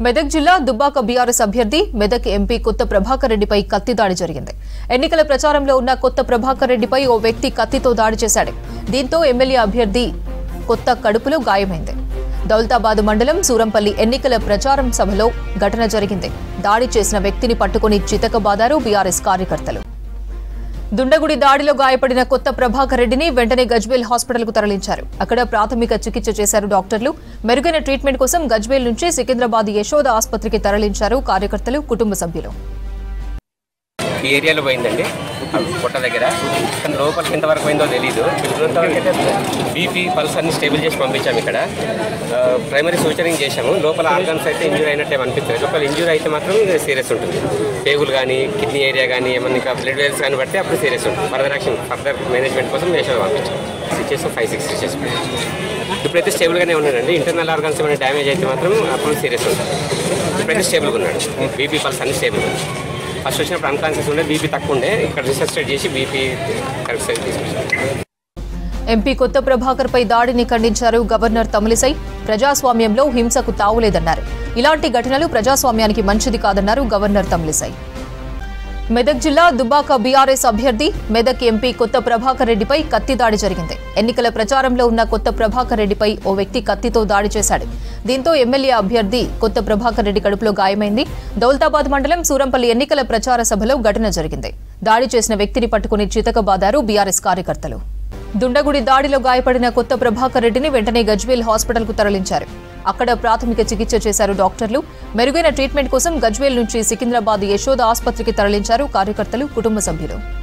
మెదక్ జిల్లా దుబ్బాక బీఆర్ఎస్ అభ్యర్థి మెదక్ ఎంపీ కొత్త ప్రభాకర్ రెడ్డిపై కత్తి దాడి జరిగింది ఎన్నికల ప్రచారంలో ఉన్న కొత్త ప్రభాకర్ రెడ్డిపై ఓ వ్యక్తి కత్తితో దాడి చేశాడు దీంతో ఎమ్మెల్యే అభ్యర్థి కొత్త కడుపులో గాయమైంది దౌలతాబాద్ మండలం సూరంపల్లి ఎన్నికల ప్రచారం సభలో ఘటన జరిగింది దాడి చేసిన వ్యక్తిని పట్టుకుని చితకబాదారు బీఆర్ఎస్ కార్యకర్తలు దుండగుడి దాడిలో గాయపడిన కొత్త ప్రభాకర్ రెడ్డిని వెంటనే గజ్వేల్ హాస్పిటల్కు తరలించారు అక్కడ ప్రాథమిక చికిత్స చేశారు డాక్టర్లు మెరుగైన ట్రీట్మెంట్ కోసం గజ్వేల్ నుంచి సికింద్రాబాద్ యశోద ఆసుపత్రికి తరలించారు కార్యకర్తలు కుటుంబ సభ్యులు ఈ ఏరియాలో పోయిందండి ఆ పుట్ట దగ్గర కానీ లోపలికి ఎంతవరకు పోయిందో తెలియదు ఇంతవరకు అయితే బీపీ పల్స్ అన్ని స్టేబుల్ చేసి పంపించాము ఇక్కడ ఆ, ప్రైమరీ సూచరింగ్ చేశాము లోపల ఆర్గన్స్ అయితే ఇంజూరీ అయినట్టు ఏమి అనిపించలేదు ఒకవేళ ఇంజూరీ అయితే మాత్రం సీరియస్ ఉంటుంది పేగులు కానీ కిడ్నీ ఏరియా కానీ ఏమన్నా ఇంకా బ్లడ్ వెల్స్ కానీ బట్టి అప్పుడు సీరియస్ ఉంటుంది ఫర్దర్ యాక్షన్ ఫర్దర్ మేనేజ్మెంట్ కోసం యశోద పంపించాం స్టిచెస్ ఫైవ్ సిక్స్ స్టిచెస్ ఇప్పుడైతే స్టేబుల్గానే ఉన్నాడండి ఇంటర్నల్ ఆర్గన్స్ ఏమైనా డ్యామేజ్ అయితే మాత్రం అప్పుడు సీరియస్ ఉంటుంది ఇప్పుడైతే స్టేబుల్గా ఉన్నాడు బీపీ పల్స్ అన్ని స్టేబుల్ ఫస్ట్ వచ్చినప్పుడు అన్కాన్షియస్ ఉండే బీపీ తక్కువ ఉండే ఇక్కడ రిసర్స్టేట్ చేసి బీపీ కరెక్ట్ సైజ్ తీసుకొచ్చారు ఎంపీ కొత్త ప్రభాకర్ పై దాడిని ఖండించారు గవర్నర్ తమిళిసై ప్రజాస్వామ్యంలో హింసకు తావులేదన్నారు ఇలాంటి ఘటనలు ప్రజాస్వామ్యానికి మంచిది కాదన్నారు గవర్నర్ తమిళిసై మెదక్ జిల్లా దుబ్బాక బీఆర్ఎస్ అభ్యర్థి మెదక్ ఎంపీ కొత్త ప్రభాకర్ రెడ్డిపై కత్తి దాడి జరిగింది ఎన్నికల ప్రచారంలో ఉన్న కొత్త ప్రభాకర్ రెడ్డిపై ఓ వ్యక్తి కత్తితో దాడి చేశాడు దీంతో ఎమ్మెల్యే అభ్యర్థి కొత్త ప్రభాకర్ రెడ్డి కడుపులో గాయమైంది దౌలతాబాద్ మండలం సూరంపల్లి ఎన్నికల ప్రచార సభలో ఘటన జరిగింది దాడి చేసిన వ్యక్తిని పట్టుకుని చితకబాదారు బీఆర్ఎస్ కార్యకర్తలు దుండగుడి దాడిలో గాయపడిన కొత్త ప్రభాకర్ రెడ్డిని వెంటనే గజ్వేల్ హాస్పిటల్కు తరలించారు అక్కడ ప్రాథమిక చికిత్స చేశారు డాక్టర్లు మెరుగైన ట్రీట్మెంట్ కోసం గజ్వేల్ నుంచి సికింద్రాబాద్ యశోద ఆసుపత్రికి తరలించారు కార్యకర్తలు కుటుంబ సభ్యులు